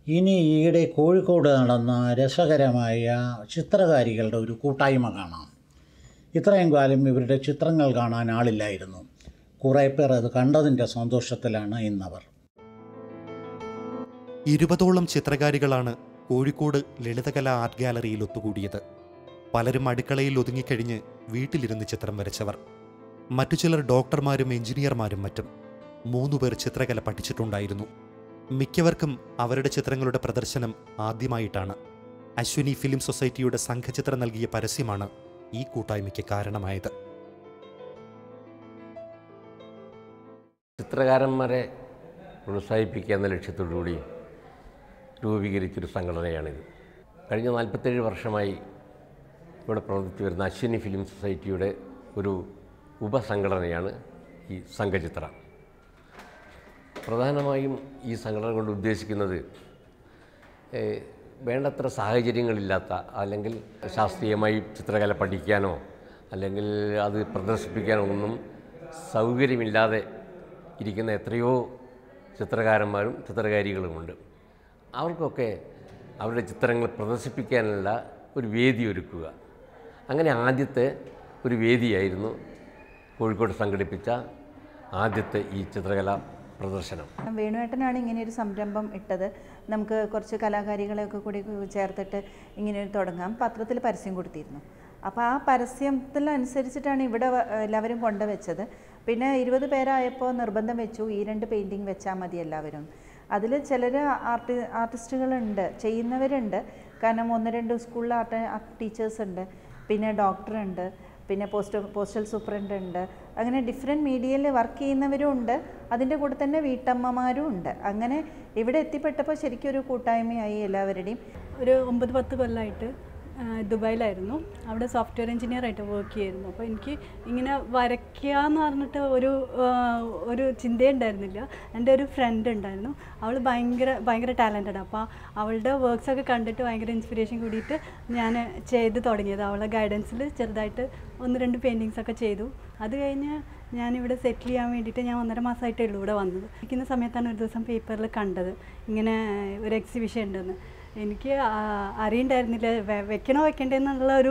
ഇനി ഈയിടെ കോഴിക്കോട് നടന്ന രസകരമായ ചിത്രകാരികളുടെ ഒരു കൂട്ടായ്മ കാണാം ഇത്രയും കാലം ഇവരുടെ ചിത്രങ്ങൾ കാണാൻ ആളില്ലായിരുന്നു കുറേ പേർ അത് കണ്ടതിൻ്റെ സന്തോഷത്തിലാണ് ഇന്നവർ ഇരുപതോളം ചിത്രകാരികളാണ് കോഴിക്കോട് ലളിതകലാ ആർട്ട് ഗാലറിയിൽ ഒത്തുകൂടിയത് പലരും അടുക്കളയിൽ ഒതുങ്ങിക്കഴിഞ്ഞ് വീട്ടിലിരുന്ന് ചിത്രം വരച്ചവർ മറ്റു ചിലർ ഡോക്ടർമാരും എഞ്ചിനീയർമാരും മറ്റും മൂന്നുപേർ ചിത്രകല പഠിച്ചിട്ടുണ്ടായിരുന്നു മിക്കവർക്കും അവരുടെ ചിത്രങ്ങളുടെ പ്രദർശനം ആദ്യമായിട്ടാണ് അശ്വിനി ഫിലിം സൊസൈറ്റിയുടെ സംഘചിത്രം നൽകിയ പരസ്യമാണ് ഈ കൂട്ടായ്മയ്ക്ക് കാരണമായത് ചിത്രകാരന്മാരെ പ്രോത്സാഹിപ്പിക്കുക എന്ന ലക്ഷ്യത്തോടുകൂടി രൂപീകരിച്ചൊരു സംഘടനയാണിത് കഴിഞ്ഞ നാൽപ്പത്തേഴ് വർഷമായി ഇവിടെ പ്രവർത്തിച്ചു വരുന്ന അശ്വിനി ഫിലിം സൊസൈറ്റിയുടെ ഒരു ഉപസംഘടനയാണ് ഈ സംഘചിത്ര പ്രധാനമായും ഈ സംഘടന കൊണ്ട് ഉദ്ദേശിക്കുന്നത് ഏഹ്, വേണ്ടത്ര സാഹചര്യങ്ങളില്ലാത്ത അല്ലെങ്കിൽ ശാസ്ത്രീയമായി ചിത്രകല പഠിക്കാനോ അല്ലെങ്കിൽ അത് പ്രദർശിപ്പിക്കാനോ ഒന്നും സൗകര്യമില്ലാതെ ഇരിക്കുന്ന എത്രയോ ചിത്രകാരന്മാരും ചിത്രകാരികളുമുണ്ട് അവർക്കൊക്കെ അവരുടെ ചിത്രങ്ങൾ പ്രദർശിപ്പിക്കാനുള്ള ഒരു വേദി ഒരുക്കുക അങ്ങനെ ആദ്യത്തെ ഒരു വേദിയായിരുന്നു കോഴിക്കോട് സംഘടിപ്പിച്ച ആദ്യത്തെ ഈ ചിത്രകലാ പ്രദർശനം വേണുവേട്ടനാണ് ഇങ്ങനെ ഒരു സംരംഭം ഇട്ടത് നമുക്ക് കുറച്ച് കലാകാരികളെയൊക്കെ കൂടി ചേർത്തിട്ട് ഇങ്ങനെ ഒരു തുടങ്ങാം പത്രത്തിൽ പരസ്യം കൊടുത്തിരുന്നു അപ്പോൾ ആ പരസ്യത്തിനനുസരിച്ചിട്ടാണ് ഇവിടെ വ- എല്ലാവരും കൊണ്ടുവച്ചത് പിന്നെ ഇരുപത് പേരായപ്പോൾ നിർബന്ധം വെച്ചു ഈ രണ്ട് പെയിൻറ്റിങ് വെച്ചാൽ മതി എല്ലാവരും അതിൽ ചിലർ ആർട്ടി ആർട്ടിസ്റ്റുകളുണ്ട് ചെയ്യുന്നവരുണ്ട് കാരണം ഒന്ന് രണ്ട് സ്കൂളിൽ ആർട്ട് ടീച്ചേഴ്സ് ഉണ്ട് പിന്നെ ഡോക്ടറുണ്ട് പിന്നെ പോസ്റ്റ് പോസ്റ്റൽ സൂപ്രണ്ട് ഉണ്ട് അങ്ങനെ ഡിഫറെൻറ്റ് മീഡിയയിൽ വർക്ക് ചെയ്യുന്നവരും ഉണ്ട് അതിൻ്റെ കൂടെ തന്നെ വീട്ടമ്മമാരും ഉണ്ട് അങ്ങനെ ഇവിടെ എത്തിപ്പെട്ടപ്പോൾ ശരിക്കും ഒരു കൂട്ടായ്മയായി എല്ലാവരുടെയും ഒരു ഒമ്പത് പത്ത് കൊല്ലമായിട്ട് ആ, ദുബായിലായിരുന്നു അവിടെ സോഫ്റ്റ്വെയർ എഞ്ചിനീയർ ആയിട്ട് വർക്ക് ചെയ്യായിരുന്നു അപ്പോൾ എനിക്ക് ഇങ്ങനെ വരയ്ക്കുക എന്ന് പറഞ്ഞിട്ട് ഒരു ആ, ഒരു ചിന്തയുണ്ടായിരുന്നില്ല എൻ്റെ ഒരു ഫ്രണ്ട് ഉണ്ടായിരുന്നു അവൾ ഭയങ്കര ഭയങ്കര ടാലൻറ്റഡ് അപ്പോൾ അവളുടെ വർക്ക്സ് ഒക്കെ കണ്ടിട്ട് ഭയങ്കര ഇൻസ്പിറേഷൻ കൂടിയിട്ട് ഞാൻ ചെയ്ത് തുടങ്ങിയത് അവളെ ഗൈഡൻസിൽ ചെറുതായിട്ട് ഒന്ന് രണ്ട് പെയിൻറ്റിങ്സ് ഒക്കെ ചെയ്തു അത് കഴിഞ്ഞ് ഞാനിവിടെ സെറ്റിൽ ചെയ്യാൻ വേണ്ടിയിട്ട് ഞാൻ ഒന്നര മാസമായിട്ടേ ഉള്ളൂ ഇവിടെ വന്നത് ഇരിക്കുന്ന സമയത്താണ് ഒരു ദിവസം പേപ്പറിൽ കണ്ടത് ഇങ്ങനെ ഒരു എക്സിബിഷൻ ഉണ്ടെന്ന് എനിക്ക് ആ, അറിയണ്ടായിരുന്നില്ല വെ- വെക്കണോ വെക്കണ്ടേന്നുള്ള ഒരു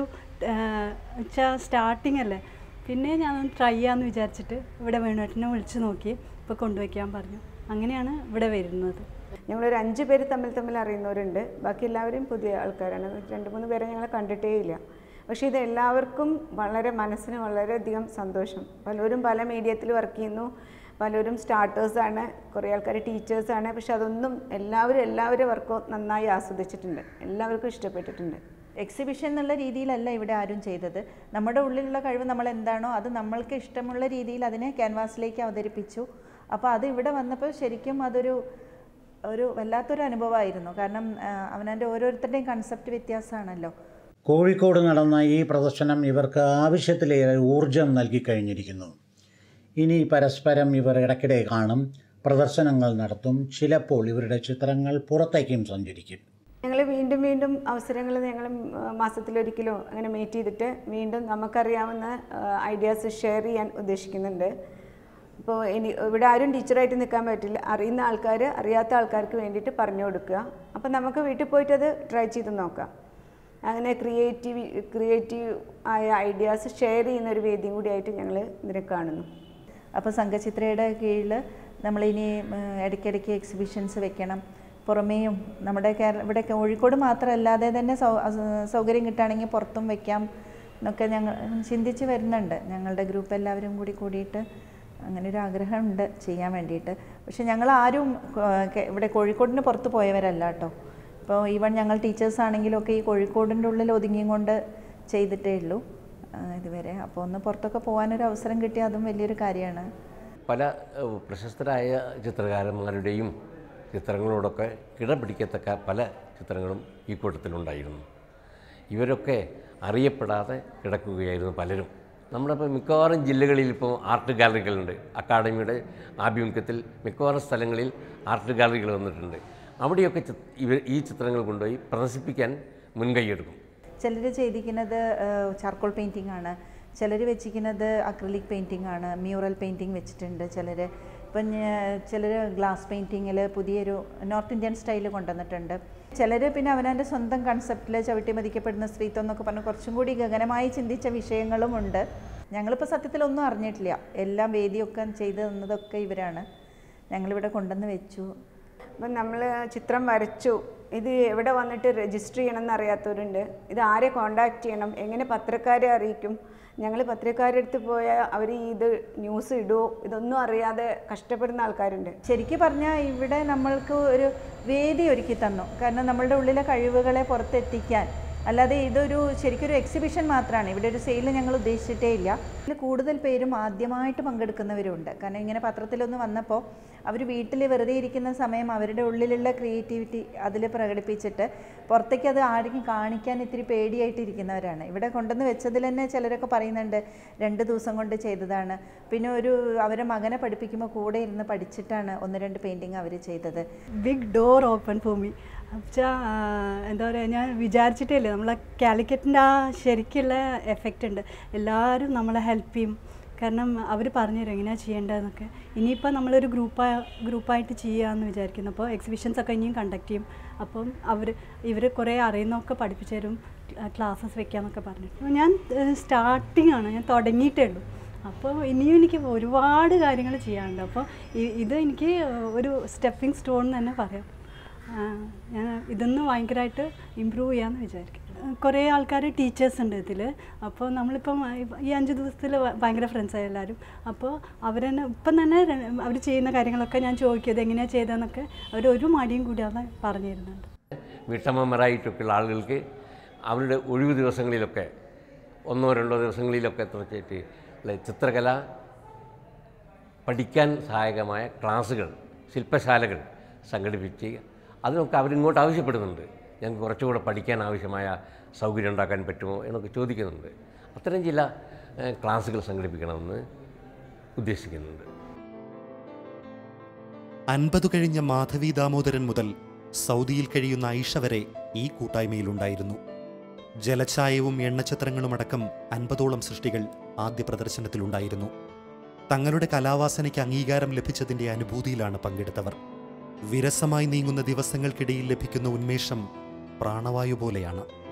വെച്ചാൽ സ്റ്റാർട്ടിങ് അല്ലേ പിന്നെ ഞാൻ ട്രൈ ചെയ്യാമെന്ന് വിചാരിച്ചിട്ട് ഇവിടെ വേണുവേട്ടനെ വിളിച്ച് നോക്കി ഇപ്പോൾ കൊണ്ടുവയ്ക്കാൻ പറഞ്ഞു അങ്ങനെയാണ് ഇവിടെ വരുന്നത് ഞങ്ങളൊരു അഞ്ച് പേര് തമ്മിൽ തമ്മിൽ അറിയുന്നവരുണ്ട് ബാക്കി എല്ലാവരും പുതിയ ആൾക്കാരാണ് രണ്ട് മൂന്ന് പേരെ ഞങ്ങൾ കണ്ടിട്ടേ ഇല്ല പക്ഷേ ഇത് എല്ലാവർക്കും വളരെ മനസ്സിന് വളരെയധികം സന്തോഷം പലരും പല മീഡിയത്തിൽ വർക്ക് ചെയ്യുന്നു പലരും സ്റ്റാർട്ടേഴ്സാണ് കുറേ ആൾക്കാർ ടീച്ചേഴ്സാണ് പക്ഷെ അതൊന്നും എല്ലാവരും എല്ലാവരും വർക്കും നന്നായി ആസ്വദിച്ചിട്ടുണ്ട് എല്ലാവർക്കും ഇഷ്ടപ്പെട്ടിട്ടുണ്ട് എക്സിബിഷൻ എന്നുള്ള രീതിയിലല്ല ഇവിടെ ആരും ചെയ്തത് നമ്മുടെ ഉള്ളിലുള്ള കഴിവ് നമ്മൾ എന്താണോ അത് നമ്മൾക്ക് ഇഷ്ടമുള്ള രീതിയിൽ അതിനെ ക്യാൻവാസിലേക്ക് അവതരിപ്പിച്ചു അപ്പോൾ അത് ഇവിടെ വന്നപ്പോൾ ശരിക്കും അതൊരു ഒരു വല്ലാത്തൊരു അനുഭവമായിരുന്നു കാരണം ആ, അവനവൻ്റെ ഓരോരുത്തരുടെയും കൺസെപ്റ്റ് വ്യത്യാസമാണല്ലോ കോഴിക്കോട് നടന്ന ഈ പ്രദർശനം ഇവർക്ക് ആവശ്യത്തിലേറെ ഊർജം നൽകിക്കഴിഞ്ഞിരിക്കുന്നു ഇനി പരസ്പരം ഇവർ ഇടയ്ക്കിടെ കാണും പ്രദർശനങ്ങൾ നടത്തും ചിലപ്പോൾ ഇവരുടെ ചിത്രങ്ങൾ പുറത്തേക്കും സഞ്ചരിക്കും ഞങ്ങൾ വീണ്ടും വീണ്ടും അവസരങ്ങൾ ഞങ്ങൾ മാസത്തിലൊരിക്കലോ അങ്ങനെ മീറ്റ് ചെയ്തിട്ട് വീണ്ടും നമുക്കറിയാവുന്ന ഐഡിയാസ് ഷെയർ ചെയ്യാൻ ഉദ്ദേശിക്കുന്നുണ്ട് ഇപ്പോൾ ഇനി ഇവിടെ ആരും ടീച്ചറായിട്ട് നിൽക്കാൻ പറ്റില്ല അറിയുന്ന ആൾക്കാർ അറിയാത്ത ആൾക്കാർക്ക് വേണ്ടിയിട്ട് പറഞ്ഞു കൊടുക്കുക അപ്പോൾ നമുക്ക് വീട്ടിൽ പോയിട്ട് അത് ട്രൈ ചെയ്ത് നോക്കാം അങ്ങനെ ക്രിയേറ്റീവ് ക്രിയേറ്റീവ് ആയ ഐഡിയാസ് ഷെയർ ചെയ്യുന്ന ഒരു വേദിയും കൂടിയായിട്ട് ഞങ്ങൾ ഇതിനെ കാണുന്നു അപ്പോൾ സംഘചിത്രയുടെ കീഴിൽ നമ്മളിനി ഉം, ഇടയ്ക്കിടയ്ക്ക് എക്സിബിഷൻസ് വെക്കണം പുറമേയും നമ്മുടെ കേരള ഇവിടെ കോഴിക്കോട് മാത്രമല്ലാതെ തന്നെ സൗ അസ- സൗകര്യം കിട്ടുകയാണെങ്കിൽ പുറത്തും വെക്കാം എന്നൊക്കെ ഞങ്ങൾ ചിന്തിച്ച് വരുന്നുണ്ട് ഞങ്ങളുടെ ഗ്രൂപ്പ് എല്ലാവരും കൂടി കൂടിയിട്ട് അങ്ങനെ ഒരു ആഗ്രഹമുണ്ട് ചെയ്യാൻ വേണ്ടിയിട്ട് പക്ഷെ ഞങ്ങൾ ആരും ഏഹ്, കെ- ഇവിടെ കോഴിക്കോടിന് പുറത്ത് പോയവരല്ല കേട്ടോ ഇപ്പോൾ ഈവൻ ഞങ്ങൾ ടീച്ചേഴ്സ് ആണെങ്കിലും ഒക്കെ ഈ കോഴിക്കോടിൻ്റെ ഉള്ളിൽ ഒതുങ്ങിയും കൊണ്ട് ചെയ്തിട്ടേ ഉള്ളൂ ആ, ഇതുവരെ അപ്പോൾ ഒന്ന് പുറത്തൊക്കെ പോകാനൊരു അവസരം കിട്ടിയാൽ അതും വലിയൊരു കാര്യമാണ് പല ഏഹ്, പ്രശസ്തരായ ചിത്രകാരന്മാരുടെയും ചിത്രങ്ങളോടൊക്കെ കിടപിടിക്കത്തക്ക പല ചിത്രങ്ങളും ഈ കൂട്ടത്തിലുണ്ടായിരുന്നു ഇവരൊക്കെ അറിയപ്പെടാതെ കിടക്കുകയായിരുന്നു പലരും നമ്മുടെ ഇപ്പോൾ മിക്കവാറും ജില്ലകളിൽ ഇപ്പോൾ ആർട്ട് ഗാലറികളുണ്ട് അക്കാഡമിയുടെ ആഭിമുഖ്യത്തിൽ മിക്കവാറും സ്ഥലങ്ങളിൽ ആർട്ട് ഗാലറികൾ വന്നിട്ടുണ്ട് അവിടെയൊക്കെ ചി- ഇവർ ഈ ചിത്രങ്ങൾ കൊണ്ടുപോയി പ്രദർശിപ്പിക്കാൻ മുൻകൈയെടുക്കും ചിലർ ചെയ്തിരിക്കുന്നത് ചാർക്കോൾ പെയിൻറ്റിംഗ് ആണ് ചിലർ വെച്ചിരിക്കുന്നത് അക്രലിക് പെയിൻറ്റിംഗ് ആണ് മ്യൂറൽ പെയിൻറ്റിംഗ് വെച്ചിട്ടുണ്ട് ചിലർ ഇപ്പം ചിലർ ഗ്ലാസ് പെയിൻറ്റിങ്ങിൽ പുതിയൊരു നോർത്ത് ഇന്ത്യൻ സ്റ്റൈൽ കൊണ്ടുവന്നിട്ടുണ്ട് ചിലർ പിന്നെ അവനവൻ്റെ സ്വന്തം കൺസെപ്റ്റിൽ ചവിട്ടി മതിക്കപ്പെടുന്ന സ്ത്രീത്വം എന്നൊക്കെ പറഞ്ഞ് കുറച്ചും കൂടി ഗഗനമായി ചിന്തിച്ച വിഷയങ്ങളുമുണ്ട് ഞങ്ങളിപ്പോൾ സത്യത്തിലൊന്നും അറിഞ്ഞിട്ടില്ല എല്ലാം വേദിയൊക്കെ ചെയ്ത് തന്നതൊക്കെ ഇവരാണ് ഞങ്ങളിവിടെ കൊണ്ടുവന്ന് വെച്ചു അപ്പം നമ്മൾ ചിത്രം വരച്ചു ഇത് എവിടെ വന്നിട്ട് രജിസ്റ്റർ ചെയ്യണം എന്ന് അറിയാത്തവരുണ്ട് ഇത് ആരെ കോണ്ടാക്ട് ചെയ്യണം എങ്ങനെ പത്രക്കാരെ അറിയിക്കും ഞങ്ങൾ പത്രക്കാരുടെ അടുത്ത് പോയാൽ അവർ ഇത് ന്യൂസ് ഇടുമോ ഇതൊന്നും അറിയാതെ കഷ്ടപ്പെടുന്ന ആൾക്കാരുണ്ട് ശരിക്കും പറഞ്ഞാൽ ഇവിടെ നമ്മൾക്ക് ഒരു വേദി ഒരുക്കി തന്നു കാരണം നമ്മളുടെ ഉള്ളിലെ കഴിവുകളെ പുറത്തെത്തിക്കാൻ അല്ലാതെ ഇതൊരു ശരിക്കും ഒരു എക്സിബിഷൻ മാത്രമാണ് ഇവിടെ ഒരു സെയിൽ ഞങ്ങൾ ഉദ്ദേശിച്ചിട്ടേ ഇല്ല ഇതിൽ കൂടുതൽ പേരും ആദ്യമായിട്ട് പങ്കെടുക്കുന്നവരുണ്ട് കാരണം ഇങ്ങനെ പത്രത്തിലൊന്ന് വന്നപ്പോൾ അവർ വീട്ടിൽ വെറുതെ ഇരിക്കുന്ന സമയം അവരുടെ ഉള്ളിലുള്ള ക്രിയേറ്റിവിറ്റി അതിൽ പ്രകടിപ്പിച്ചിട്ട് പുറത്തേക്ക് അത് ആരെങ്കിലും കാണിക്കാൻ ഇത്തിരി പേടിയായിട്ട് ഇരിക്കുന്നവരാണ് ഇവിടെ കൊണ്ടുവന്ന് വെച്ചതിൽ തന്നെ ചിലരൊക്കെ പറയുന്നുണ്ട് രണ്ട് ദിവസം കൊണ്ട് ചെയ്തതാണ് പിന്നെ ഒരു അവരെ മകനെ പഠിപ്പിക്കുമ്പോൾ കൂടെ ഇരുന്ന് പഠിച്ചിട്ടാണ് ഒന്ന് രണ്ട് പെയിൻറ്റിങ് അവർ ചെയ്തത് big door open for me വെച്ചാൽ എന്താ പറയുക ഞാൻ വിചാരിച്ചിട്ടേ ഇല്ല നമ്മളെ കാലിക്കറ്റിൻ്റെ ആ ശരിക്കുള്ള എഫക്റ്റ് ഉണ്ട് എല്ലാവരും നമ്മളെ ഹെൽപ്പ് ചെയ്യും കാരണം അവർ പറഞ്ഞുതരും എങ്ങനെയാണ് ചെയ്യേണ്ടതെന്നൊക്കെ ഇനിയിപ്പോൾ നമ്മളൊരു ഗ്രൂപ്പാ ഗ്രൂപ്പായിട്ട് ചെയ്യാമെന്ന് വിചാരിക്കുന്നു അപ്പോൾ എക്സിബിഷൻസ് ഒക്കെ ഇനിയും കണ്ടക്ട് ചെയ്യും അപ്പം അവർ ഇവർ കുറേ അറിയുന്നതൊക്കെ പഠിപ്പിച്ചു തരും ക്ലാസ്സസ് വെക്കാമെന്നൊക്കെ പറഞ്ഞു അപ്പോൾ ഞാൻ സ്റ്റാർട്ടിംഗ് ആണ് ഞാൻ തുടങ്ങിയിട്ടേ ഉള്ളൂ അപ്പോൾ ഇനിയും എനിക്ക് ഒരുപാട് കാര്യങ്ങൾ ചെയ്യാനുണ്ട് അപ്പോൾ ഇ- ഇത് എനിക്ക് ഒരു സ്റ്റെപ്പിംഗ് സ്റ്റോൺ എന്ന് തന്നെ പറയാം ആ, ഞാൻ ഇതൊന്ന് ഭയങ്കരമായിട്ട് ഇമ്പ്രൂവ് ചെയ്യാമെന്ന് വിചാരിക്കും കുറേ ആൾക്കാർ ടീച്ചേഴ്സ് ഉണ്ട് ഇതിൽ അപ്പോൾ നമ്മളിപ്പം ഈ അഞ്ച് ദിവസത്തിൽ ഭയങ്കര ഫ്രണ്ട്സായി എല്ലാവരും അപ്പോൾ അവരെന്നെ ഇപ്പം തന്നെ അവർ ചെയ്യുന്ന കാര്യങ്ങളൊക്കെ ഞാൻ ചോദിക്കും ഇത് എങ്ങനെയാണ് ചെയ്തതെന്നൊക്കെ അവർ ഒരു മടിയും കൂടിയാതെ പറഞ്ഞു തരുന്നുണ്ട് വീട്ടമ്മമാരായിട്ടൊക്കെയുള്ള ആളുകൾക്ക് അവരുടെ ഒഴിവ് ദിവസങ്ങളിലൊക്കെ ഒന്നോ രണ്ടോ ദിവസങ്ങളിലൊക്കെ തുടച്ചിട്ട് ഉള്ള ചിത്രകല പഠിക്കാൻ സഹായകമായ ക്ലാസ്സുകൾ ശില്പശാലകൾ സംഘടിപ്പിച്ച് അതിനൊക്കെ അവരിങ്ങോട്ട് ആവശ്യപ്പെടുന്നുണ്ട് ഞങ്ങൾക്ക് കുറച്ചുകൂടെ പഠിക്കാൻ ആവശ്യമായ സൗകര്യം ഉണ്ടാക്കാൻ പറ്റുമോ എന്നൊക്കെ ചോദിക്കുന്നുണ്ട് അത്തരം ചില ഏഹ്, ക്ലാസ്സുകൾ സംഘടിപ്പിക്കണമെന്ന് ഉദ്ദേശിക്കുന്നുണ്ട് അൻപതു കഴിഞ്ഞ മാധവി ദാമോദരൻ മുതൽ സൗദിയിൽ കഴിയുന്ന ഐഷ വരെ ഈ കൂട്ടായ്മയിലുണ്ടായിരുന്നു ജലഛായവും എണ്ണച്ചിത്രങ്ങളുമടക്കം അൻപതോളം സൃഷ്ടികൾ ആദ്യ പ്രദർശനത്തിലുണ്ടായിരുന്നു തങ്ങളുടെ കലാവാസനയ്ക്ക് അംഗീകാരം ലഭിച്ചതിന്റെ അനുഭൂതിയിലാണ് പങ്കെടുത്തവർ വിരസമായി നീങ്ങുന്ന ദിവസങ്ങൾക്കിടയിൽ ലഭിക്കുന്ന ഉന്മേഷം പ്രാണവായു പോലെയാണ്